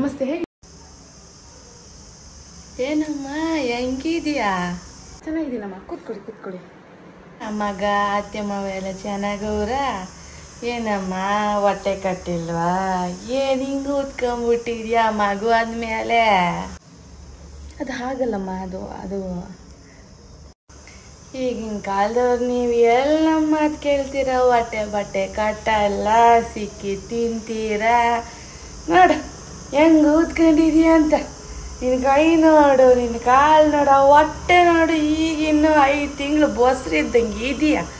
ನಮಸ್ತೆ ಹೇಗೆ ಏನಮ್ಮ ಹೆಂಗಿದ್ಯಾ ಚೆನ್ನಾಗಿದ್ದೀನಮ್ಮ ಕೂತ್ಕೊಳ್ಳಿ ಕೂತ್ಕೊಳ್ಳಿ ಮಗ ಅತ್ತೆ ಮಾವ ಎಲ್ಲ ಚೆನ್ನಾಗವ್ರ ಏನಮ್ಮ ಹೊಟ್ಟೆ ಕಟ್ಟಿಲ್ವಾ ಏನ್ ಹಿಂಗ್ ಉತ್ಕೊಂಡ್ಬಿಟ್ಟಿದ್ಯಾ ಮಗು ಆದ್ಮೇಲೆ ಅದು ಹಾಗಲ್ಲಮ್ಮ ಅದು ಅದು ಈಗಿನ ಕಾಲದವ್ರು ನೀವು ಎಲ್ಲ ಮಾತು ಕೇಳ್ತೀರ ಹೊಟ್ಟೆ ಬಟ್ಟೆ ಕಟ್ಟ ಎಲ್ಲ ಸಿಕ್ಕಿ ತಿಂತೀರಾ ನೋಡು ಹೆಂಗ್ ಊದ್ಕೊಂಡಿದ್ಯಾ ಅಂತ ನಿನ್ನ ಕೈ ನೋಡು ನಿನ್ನ ಕಾಲು ನೋಡು ಆ ಹೊಟ್ಟೆ ನೋಡು ಈಗಿನ್ನು ಐದು ತಿಂಗಳು ಬೊಸ್ರಿದ್ದಂಗೆ ಇದೆಯಾ